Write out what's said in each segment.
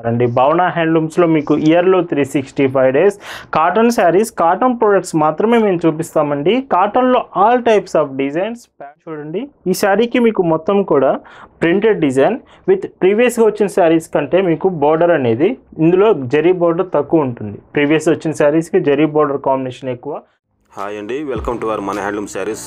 చూస్తున్నారండి భవన హ్యాండ్లూమ్స్లో మీకు ఇయర్లో three sixty five days cotton saris cotton products మాత్రమే మేము చూపిస్తామండి కాటన్లో ఆల్ టైప్స్ ఆఫ్ డిజైన్స్ చూడండి ఈ శారీకి మీకు మొత్తం కూడా ప్రింటెడ్ డిజైన్ విత్ ప్రీవియస్గా వచ్చిన శారీస్ కంటే మీకు బోర్డర్ అనేది ఇందులో జరీ బోర్డర్ తక్కువ ఉంటుంది ప్రీవియస్ వచ్చిన శారీస్కి జరీ బోర్డర్ కాంబినేషన్ ఎక్కువ హాయ్ అండి వెల్కమ్ టు అవర్ మన హ్యాండ్లూమ్ శారీస్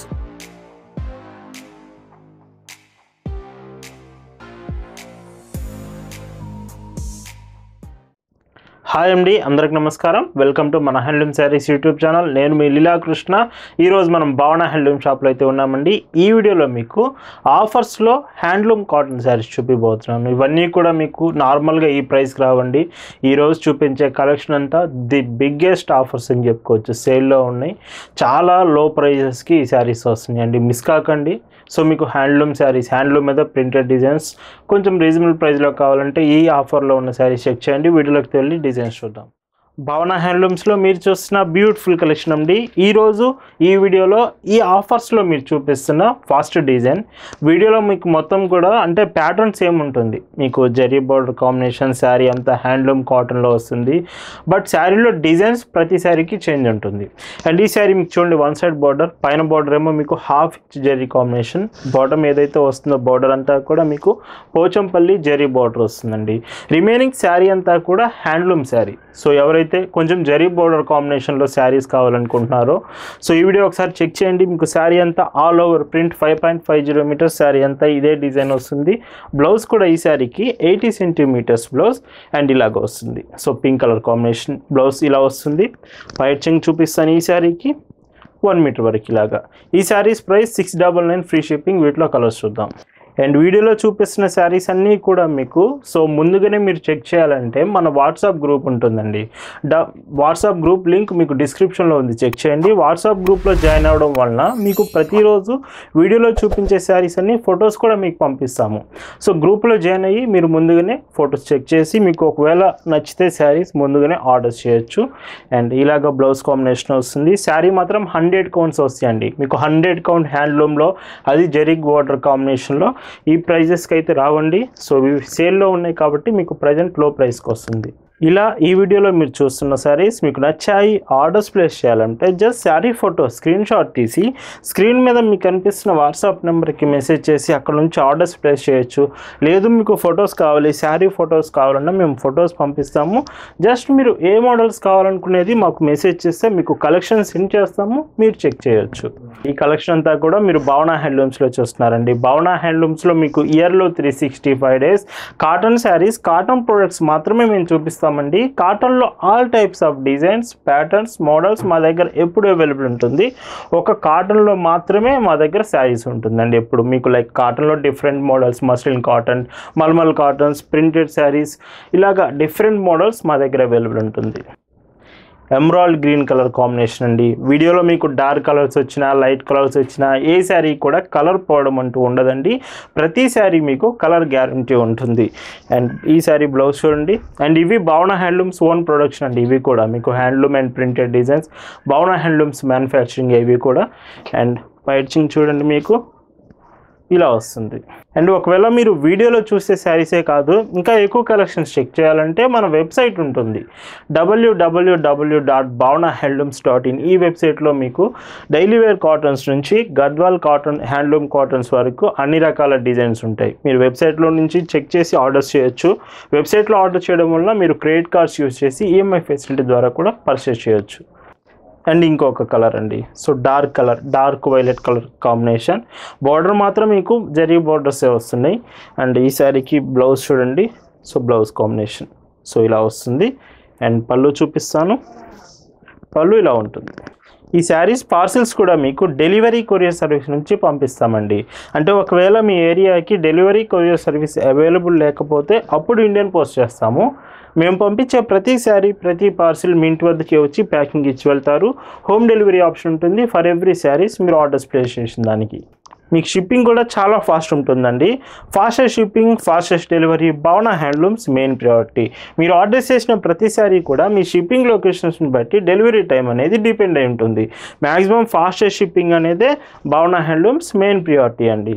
హాయ్ అండి అందరికి నమస్కారం వెల్కమ్ టు మన హ్యాండ్లూమ్ శారీస్ యూట్యూబ్ ఛానల్ నేను మీ లీలాకృష్ణ ఈరోజు మనం భావన హ్యాండ్లూమ్ షాప్లో అయితే ఉన్నామండి ఈ వీడియోలో మీకు ఆఫర్స్లో హ్యాండ్లూమ్ కాటన్ శారీస్ చూపిపోతున్నాను ఇవన్నీ కూడా మీకు నార్మల్గా ఈ ప్రైస్కి రావండి ఈరోజు చూపించే కలెక్షన్ అంతా ది బిగ్గెస్ట్ ఆఫర్స్ అని చెప్పుకోవచ్చు సేల్లో ఉన్నాయి చాలా లో ప్రైజెస్కి ఈ శారీస్ వస్తున్నాయండి మిస్ కాకండి సో మీకు హ్యాండ్లూమ్ శారీస్ హ్యాండ్లూమ్ మీద ప్రింటెడ్ డిజైన్స్ కొంచెం రీజనబుల్ ప్రైస్లో కావాలంటే ఈ ఆఫర్లో ఉన్న శారీస్ చెక్ చేయండి వీడియోలోకి వెళ్ళి డిజైన్స్ చూద్దాం భావన హ్యాండ్లూమ్స్లో మీరు చూస్తున్న బ్యూటిఫుల్ కలెక్షన్ అండి ఈరోజు ఈ వీడియోలో ఈ ఆఫర్స్లో మీరు చూపిస్తున్న ఫాస్ట్ డిజైన్ వీడియోలో మీకు మొత్తం కూడా అంటే ప్యాటర్న్ సేమ్ ఉంటుంది మీకు జరీ బోర్డర్ కాంబినేషన్ శారీ అంతా హ్యాండ్లూమ్ కాటన్లో వస్తుంది బట్ శారీలో డిజైన్స్ ప్రతి శారీకి చేంజ్ ఉంటుంది అండ్ ఈ శారీ మీకు చూడండి వన్ సైడ్ బార్డర్ పైన బార్డర్ ఏమో మీకు half inch zari combination bottom ఏదైతే వస్తుందో బార్డర్ అంతా కూడా మీకు పోచంపల్లి జరీ బార్డర్ వస్తుందండి రిమైనింగ్ శారీ అంతా కూడా హ్యాండ్లూమ్ శారీ సో ఎవరైతే కొంచెం జరీ బోర్డర్ కాంబినేషన్లో శారీస్ కావాలనుకుంటున్నారో సో ఈ వీడియో ఒకసారి చెక్ చేయండి మీకు శారీ అంతా all over print five point five zero metres sari అంతా ఇదే డిజైన్ వస్తుంది బ్లౌజ్ కూడా ఈ శారీకి ఎయిటీ సెంటీమీటర్స్ బ్లౌజ్ అండ్ ఇలాగ వస్తుంది so pink colour combination blouse ఇలా వస్తుంది వైట్ చెంగ్ చూపిస్తాను ఈ శారీకి వన్ మీటర్ వరకు ఇలాగా ఈ saris price six double nine free shipping వీటిలో కలర్స్ చూద్దాం అండ్ వీడియోలో చూపిస్తున్న శారీస్ అన్నీ కూడా మీకు సో ముందుగానే మీరు చెక్ చేయాలంటే మన వాట్సాప్ గ్రూప్ ఉంటుందండి డ వాట్సాప్ గ్రూప్ లింక్ మీకు డిస్క్రిప్షన్లో ఉంది చెక్ చేయండి వాట్సాప్ గ్రూప్లో జాయిన్ అవ్వడం వలన మీకు ప్రతిరోజు వీడియోలో చూపించే శారీస్ అన్ని ఫొటోస్ కూడా మీకు పంపిస్తాము సో గ్రూప్లో జాయిన్ అయ్యి మీరు ముందుగానే ఫొటోస్ చెక్ చేసి మీకు ఒకవేళ నచ్చితే శారీస్ ముందుగానే ఆర్డర్ చేయొచ్చు అండ్ ఇలాగ బ్లౌజ్ కాంబినేషన్ వస్తుంది శారీ మాత్రం హండ్రెడ్ కౌంట్స్ వస్తాయండి మీకు హండ్రెడ్ కౌంట్ హ్యాండ్లూమ్లో అది జెరిగ్ వాటర్ కాంబినేషన్లో ఈ ప్రైజెస్కి అయితే రావండి సో ఇవి సేల్లో ఉన్నాయి కాబట్టి మీకు ప్రజెంట్ లో ప్రైస్కి వస్తుంది ఇలా ఈ వీడియోలో మీరు చూస్తున్న శారీస్ మీకు నచ్చాయి ఆర్డర్స్ ప్లేస్ చేయాలంటే just sari photo screen shot తీసి స్క్రీన్ మీద మీకు కనిపిస్తున్న వాట్సాప్ నెంబర్కి మెసేజ్ చేసి అక్కడ నుంచి ఆర్డర్స్ ప్లేస్ చేయొచ్చు లేదు మీకు ఫొటోస్ కావాలి శారీ ఫొటోస్ కావాలన్నా మేము ఫొటోస్ పంపిస్తాము జస్ట్ మీరు ఏ మోడల్స్ కావాలనుకునేది మాకు మెసేజ్ చేస్తే మీకు కలెక్షన్ సెండ్ చేస్తాము మీరు చెక్ చేయొచ్చు ఈ కలెక్షన్ అంతా కూడా మీరు భావన హ్యాండ్లూమ్స్లో చూస్తున్నారండి భావన హ్యాండ్లూమ్స్లో మీకు ఇయర్లో three sixty five days cotton saris cotton products మాత్రమే మేము చూపిస్తామండి కాటన్లో all types of designs patterns models మా దగ్గర ఎప్పుడు అవైలబుల్ ఉంటుంది ఒక కాటన్లో మాత్రమే మా దగ్గర శారీస్ ఉంటుందండి ఎప్పుడు మీకు లైక్ కాటన్లో different models muslin cotton malmal cottons printed saris ఇలాగా డిఫరెంట్ మోడల్స్ మా దగ్గర అవైలబుల్ ఉంటుంది ఎమరాల్డ్ గ్రీన్ కలర్ కాంబినేషన్ అండి వీడియోలో మీకు డార్క్ కలర్స్ వచ్చినా లైట్ కలర్స్ వచ్చినా ఏ శారీ కూడా కలర్ పోవడం అంటూ ఉండదండి ప్రతి శారీ మీకు కలర్ గ్యారంటీ ఉంటుంది అండ్ ఈ శారీ బ్లౌజ్ చూడండి అండ్ ఇవి భావన హ్యాండ్లూమ్స్ ఓన్ ప్రొడక్షన్ అండి ఇవి కూడా మీకు handloom and printed designs Bhavana handlooms manufacturing ఇవి కూడా అండ్ పైచింగ్ చూడండి మీకు ఇలా వస్తుంది అండ్ ఒకవేళ మీరు వీడియోలో చూసే శారీసే కాదు ఇంకా ఎక్కువ కలెక్షన్స్ చెక్ చేయాలంటే మన వెబ్సైట్ ఉంటుంది W W W dot Bhavana handlooms dot in ఈ వెబ్సైట్లో మీకు డైలీ వేర్ కాటన్స్ నుంచి గద్వాల్ కాటన్ హ్యాండ్లూమ్ కాటన్స్ వరకు అన్ని రకాల డిజైన్స్ ఉంటాయి మీరు వెబ్సైట్లో నుంచి చెక్ చేసి ఆర్డర్స్ చేయొచ్చు వెబ్సైట్లో ఆర్డర్ చేయడం వల్ల మీరు క్రెడిట్ కార్డ్స్ యూస్ చేసి ఈఎంఐ ఫెసిలిటీ ద్వారా కూడా పర్చేస్ చేయొచ్చు అండ్ ఇంకొక కలర్ అండి so dark colour dark violet colour combination border మాత్రం మీకు జరీ బార్డర్సే వస్తున్నాయి అండ్ ఈ శారీకి బ్లౌజ్ చూడండి సో బ్లౌజ్ కాంబినేషన్ సో ఇలా వస్తుంది అండ్ పళ్ళు చూపిస్తాను పళ్ళు ఇలా ఉంటుంది ఈ శారీస్ పార్సిల్స్ కూడా మీకు డెలివరీ కొరియర్ సర్వీస్ నుంచి పంపిస్తామండి అంటే ఒకవేళ మీ ఏరియాకి డెలివరీ కొరియర్ సర్వీస్ అవైలబుల్ లేకపోతే అప్పుడు ఇండియన్ పోస్ట్ చేస్తాము మేము పంపించే ప్రతి శారీ ప్రతి పార్సిల్ మీ ఇంటి వద్దకి వచ్చి ప్యాకింగ్ ఇచ్చి వెళ్తారు హోమ్ డెలివరీ ఆప్షన్ ఉంటుంది ఫర్ ఎవ్రీ శారీస్ మీరు ఆర్డర్స్ ప్లేస్ చేసిన దానికి మీకు షిప్పింగ్ కూడా చాలా ఫాస్ట్ ఉంటుందండి fastest shipping fastest delivery Bhavana handlooms main priority మీరు ఆర్డర్ చేసిన ప్రతిసారి కూడా మీ షిప్పింగ్ లొకేషన్స్ని బట్టి డెలివరీ టైం అనేది డిపెండ్ అయి ఉంటుంది మ్యాక్సిమం ఫాస్టెస్ట్ షిప్పింగ్ అనేది భావన హ్యాండ్లూమ్స్ మెయిన్ ప్రియారిటీ అండి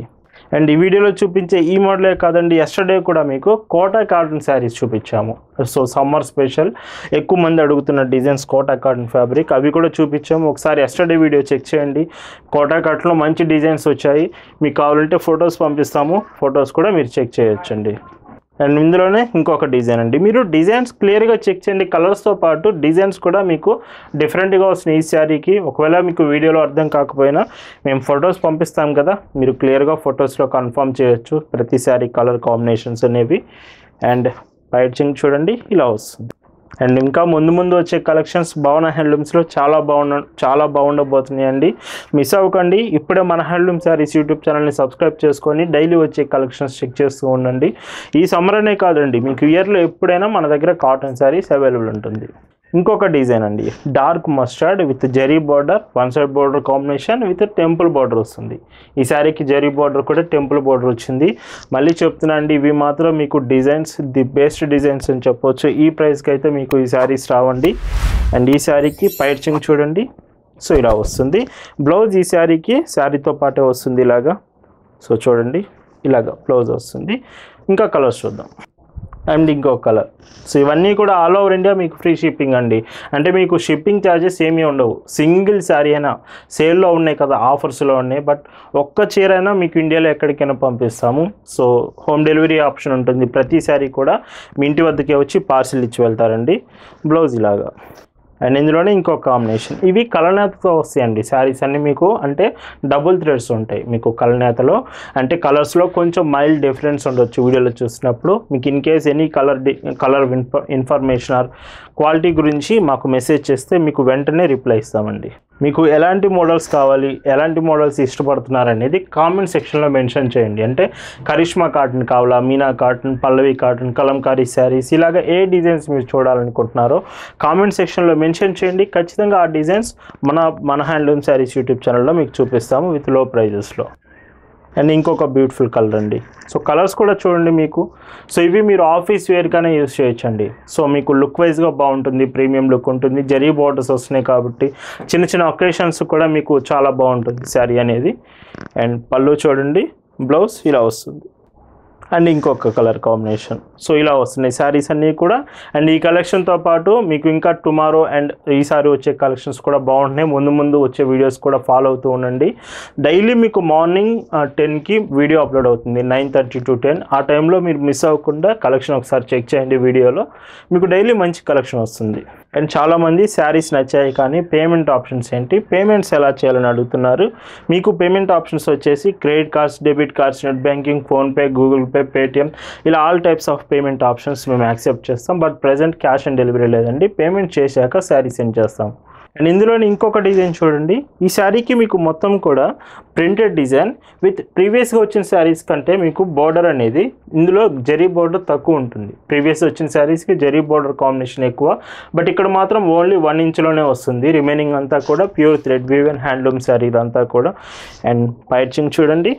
అండ్ ఈ వీడియోలో చూపించే ఈ మోడలే కాదండి ఎస్టర్డే కూడా మీకు కోటా కాటన్ శారీస్ చూపించాము సో సమ్మర్ స్పెషల్ ఎక్కువ మంది అడుగుతున్న డిజైన్స్ కోటా కాటన్ ఫ్యాబ్రిక్ అవి కూడా చూపించాము ఒకసారి ఎస్టర్డే వీడియో చెక్ చేయండి కోటా కాటన్లో మంచి డిజైన్స్ వచ్చాయి మీకు కావాలంటే ఫొటోస్ పంపిస్తాము ఫొటోస్ కూడా మీరు చెక్ చేయొచ్చండి అండ్ ఇందులోనే ఇంకొక డిజైన్ అండి మీరు డిజైన్స్ క్లియర్గా చెక్ చేయండి కలర్స్తో పాటు డిజైన్స్ కూడా మీకు డిఫరెంట్గా వస్తున్నాయి ఈ శారీకి ఒకవేళ మీకు వీడియోలో అర్థం కాకపోయినా మేము ఫొటోస్ పంపిస్తాం కదా మీరు క్లియర్గా ఫొటోస్లో కన్ఫర్మ్ చేయొచ్చు ప్రతి శారీ కలర్ కాంబినేషన్స్ అనేవి అండ్ పైచింగ్ చూడండి ఇలా వస్తుంది అండ్ ఇంకా ముందు ముందు వచ్చే కలెక్షన్స్ భవన హ్యాండ్లూమ్స్లో చాలా బాగున్న చాలా బాగుండబోతున్నాయండి మిస్ అవ్వకండి ఇప్పుడే మన హ్యాండ్లూమ్ శారీస్ యూట్యూబ్ ఛానల్ని సబ్స్క్రైబ్ చేసుకొని డైలీ వచ్చే కలెక్షన్స్ చెక్ చేస్తూ ఉండండి ఈ సమ్మర్ అనే కాదండి మీకు ఇయర్లో ఎప్పుడైనా మన దగ్గర కాటన్ శారీస్ అవైలబుల్ ఉంటుంది ఇంకొక డిజైన్ అండి dark mustard with zari border one side border combination with temple border వస్తుంది ఈ శారీకి జరీ బార్డర్ కూడా టెంపుల్ బార్డర్ వచ్చింది మళ్ళీ చెప్తున్నా అండి ఇవి మాత్రం మీకు డిజైన్స్ ది బెస్ట్ డిజైన్స్ అని చెప్పొచ్చు ఈ ప్రైస్కి అయితే మీకు ఈ శారీస్ రావండి అండ్ ఈ శారీకి పైర్చింగ్ చూడండి సో ఇలా వస్తుంది బ్లౌజ్ ఈ శారీకి శారీతో పాటే వస్తుంది ఇలాగా సో చూడండి ఇలాగా బ్లౌజ్ వస్తుంది ఇంకా కలర్స్ చూద్దాం అండ్ ఇంకో కలర్ సో ఇవన్నీ కూడా ఆల్ ఓవర్ ఇండియా మీకు ఫ్రీ షిప్పింగ్ అండి అంటే మీకు షిప్పింగ్ ఛార్జెస్ ఏమీ ఉండవు సింగిల్ శారీ అయినా సేల్లో ఉన్నాయి కదా ఆఫర్స్లో ఉన్నాయి బట్ ఒక్క చీర అయినా మీకు ఇండియాలో ఎక్కడికైనా పంపిస్తాము సో హోమ్ డెలివరీ ఆప్షన్ ఉంటుంది ప్రతి శారీ కూడా మీ ఇంటి వద్దకే వచ్చి పార్సిల్ ఇచ్చి వెళ్తారండి బ్లౌజ్ ఇలాగా అండ్ ఇందులోనే ఇంకో కాంబినేషన్ ఇవి కలనేతతో వస్తాయండి శారీస్ అన్నీ మీకు అంటే డబుల్ థ్రెడ్స్ ఉంటాయి మీకు కలనేతలో అంటే కలర్స్లో కొంచెం మైల్డ్ డిఫరెన్స్ ఉండొచ్చు వీడియోలో చూసినప్పుడు మీకు in case any colour the colour information or quality గురించి మాకు మెసేజ్ చేస్తే మీకు వెంటనే రిప్లై ఇస్తామండి మీకు ఎలాంటి మోడల్స్ కావాలి ఎలాంటి మోడల్స్ ఇష్టపడుతున్నారు అనేది కామెంట్ సెక్షన్లో మెన్షన్ చేయండి అంటే కరిష్మా కాటన్ కావాలా మీనా కాటన్ పల్లవి కాటన్ కలంకారీ శారీస్ ఇలాగ ఏ డిజైన్స్ మీరు చూడాలనుకుంటున్నారో కామెంట్ సెక్షన్లో మెన్షన్ చేయండి ఖచ్చితంగా ఆ డిజైన్స్ మన మన హ్యాండ్లూమ్ శారీస్ యూట్యూబ్ ఛానల్లో మీకు చూపిస్తాము విత్ లో ప్రైజెస్లో అండ్ ఇంకొక బ్యూటిఫుల్ కలర్ అండి సో కలర్స్ కూడా చూడండి మీకు సో ఇవి మీరు ఆఫీస్ వేర్గానే యూస్ చేయొచ్చండి సో మీకు లుక్ వైజ్గా బాగుంటుంది ప్రీమియం లుక్ ఉంటుంది జరీ బార్డర్స్ వస్తున్నాయి కాబట్టి చిన్న చిన్న ఒకేషన్స్ కూడా మీకు చాలా బాగుంటుంది శారీ అనేది అండ్ పళ్ళు చూడండి బ్లౌజ్ ఇలా వస్తుంది అండ్ ఇంకొక కలర్ కాంబినేషన్ సో ఇలా వస్తున్నాయి శారీస్ అన్నీ కూడా అండ్ ఈ కలెక్షన్తో పాటు మీకు ఇంకా టుమారో అండ్ ఈసారి వచ్చే కలెక్షన్స్ కూడా బాగుంటున్నాయి ముందు ముందు వచ్చే వీడియోస్ కూడా ఫాలో అవుతూ ఉండండి డైలీ మీకు మార్నింగ్ టెన్కి వీడియో అప్లోడ్ అవుతుంది నైన్ థర్టీ టు టెన్ ఆ టైంలో మీరు మిస్ అవ్వకుండా కలెక్షన్ ఒకసారి చెక్ చేయండి వీడియోలో మీకు డైలీ మంచి కలెక్షన్ వస్తుంది అండ్ చాలామంది శారీస్ నచ్చాయి కానీ పేమెంట్ ఆప్షన్స్ ఏంటి పేమెంట్స్ ఎలా చేయాలని అడుగుతున్నారు మీకు పేమెంట్ ఆప్షన్స్ వచ్చేసి credit cards debit cards net banking PhonePe Google Pay Paytm ఇలా all types of payment options మేము యాక్సెప్ట్ చేస్తాం but present cash on delivery లేదండి పేమెంట్ చేశాక శారీ సెండ్ చేస్తాం అండ్ ఇందులోని ఇంకొక డిజైన్ చూడండి ఈ శారీకి మీకు మొత్తం కూడా ప్రింటెడ్ డిజైన్ విత్ ప్రీవియస్గా వచ్చిన శారీస్ కంటే మీకు బార్డర్ అనేది ఇందులో జరీ బార్డర్ తక్కువ ఉంటుంది ప్రీవియస్ వచ్చిన శారీస్కి జరీ బార్డర్ కాంబినేషన్ ఎక్కువ బట్ ఇక్కడ మాత్రం ఓన్లీ వన్ ఇంచ్లోనే వస్తుంది రిమైనింగ్ అంతా కూడా pure thread weave and handloom sari ఇదంతా కూడా అండ్ పైచింగ్ చూడండి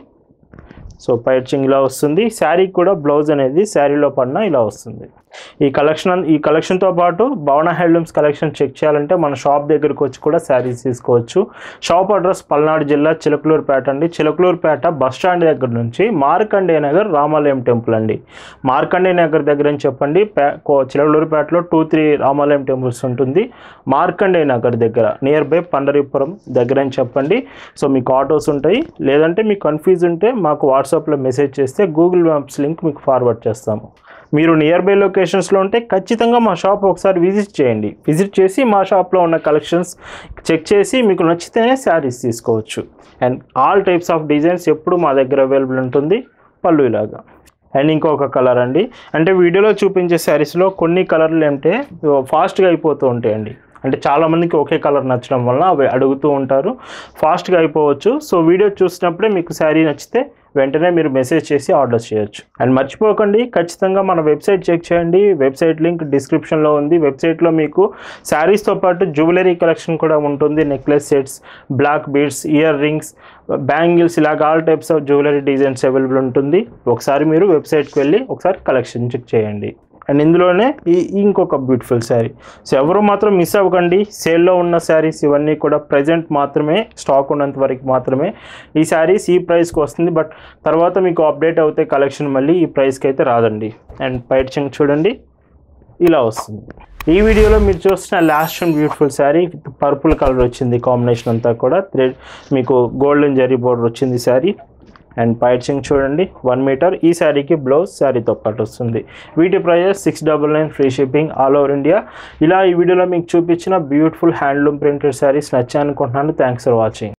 సో పైచింగ్ ఇలా వస్తుంది శారీకి కూడా బ్లౌజ్ అనేది శారీలో పడిన ఇలా వస్తుంది ఈ కలెక్షన్ ఈ కలెక్షన్తో పాటు భవన హ్యాండ్లూమ్స్ కలెక్షన్ చెక్ చేయాలంటే మన షాప్ దగ్గరకు వచ్చి కూడా శారీస్ తీసుకోవచ్చు షాప్ అడ్రస్ పల్నాడు జిల్లా చిలకలూరుపేట అండి చిలకలూరుపేట బస్ స్టాండ్ దగ్గర నుంచి మార్కండే నగర్ రామాలయం టెంపుల్ అండి మార్కండే నగర్ దగ్గర అని చెప్పండి పే కో- చిలకలూరుపేటలో టూ త్రీ రామాలయం టెంపుల్స్ ఉంటుంది మార్కండే నగర్ దగ్గర నియర్ బై పండరీపురం దగ్గర అని చెప్పండి సో మీకు ఆటోస్ ఉంటాయి లేదంటే మీకు కన్ఫ్యూజ్ ఉంటే మాకు వాట్సాప్లో మెసేజ్ చేస్తే గూగుల్ మ్యాప్స్ లింక్ మీకు ఫార్వర్డ్ చేస్తాము మీరు నియర్ బై లొకేషన్స్లో ఉంటే ఖచ్చితంగా మా షాప్ ఒకసారి విజిట్ చేయండి విజిట్ చేసి మా షాప్లో ఉన్న కలెక్షన్స్ చెక్ చేసి మీకు నచ్చితేనే శారీస్ తీసుకోవచ్చు and all types of designs ఎప్పుడు మా దగ్గర అవైలబుల్ ఉంటుంది పళ్ళు ఇలాగా అండ్ ఇంకొక కలర్ అండి అంటే వీడియోలో చూపించే శారీస్లో కొన్ని కలర్లు అంటే ఫాస్ట్గా అయిపోతూ ఉంటాయండి అంటే చాలామందికి ఒకే కలర్ నచ్చడం వల్ల అవి అడుగుతూ ఉంటారు ఫాస్ట్గా అయిపోవచ్చు సో వీడియో చూసినప్పుడే మీకు శారీ నచ్చితే వెంటనే మీరు మెసేజ్ చేసి ఆర్డర్ చేయొచ్చు అండ్ మర్చిపోకండి ఖచ్చితంగా మన వెబ్సైట్ చెక్ చేయండి వెబ్సైట్ లింక్ డిస్క్రిప్షన్లో ఉంది వెబ్సైట్లో మీకు శారీస్తో పాటు జ్యువెలరీ కలెక్షన్ కూడా ఉంటుంది necklace sets black beads earrings bangles ఇలాగ all types of jewellery designs available ఉంటుంది ఒకసారి మీరు వెబ్సైట్కి వెళ్ళి ఒకసారి కలెక్షన్ చెక్ చేయండి అండ్ ఇందులోనే ఈ ఇంకొక బ్యూటిఫుల్ శారీ సో ఎవరు మాత్రం మిస్ అవ్వకండి సేల్లో ఉన్న శారీస్ ఇవన్నీ కూడా ప్రజెంట్ మాత్రమే స్టాక్ ఉన్నంత వరకు మాత్రమే ఈ శారీస్ ఈ ప్రైస్కి వస్తుంది బట్ తర్వాత మీకు అప్డేట్ అవుతే కలెక్షన్ మళ్ళీ ఈ ప్రైస్కి అయితే రాదండి అండ్ పైట్ చెంగ్ చూడండి ఇలా వస్తుంది ఈ వీడియోలో మీరు చూస్తున్న last and beautiful sari with purple colour వచ్చింది కాంబినేషన్ అంతా కూడా థ్రెడ్ మీకు గోల్డెన్ జరీ బోర్డర్ వచ్చింది శారీ అండ్ పైచింగ్ చూడండి వన్ మీటర్ ఈ శారీకి బ్లౌజ్ శారీతో పాటు వస్తుంది వీటి prices six double nine free shipping all over India ఇలా ఈ వీడియోలో మీకు చూపించిన బ్యూటిఫుల్ హ్యాండ్లూమ్ ప్రింటెడ్ శారీస్ నచ్చాయనుకుంటున్నాను థ్యాంక్స్ ఫర్ వాచింగ్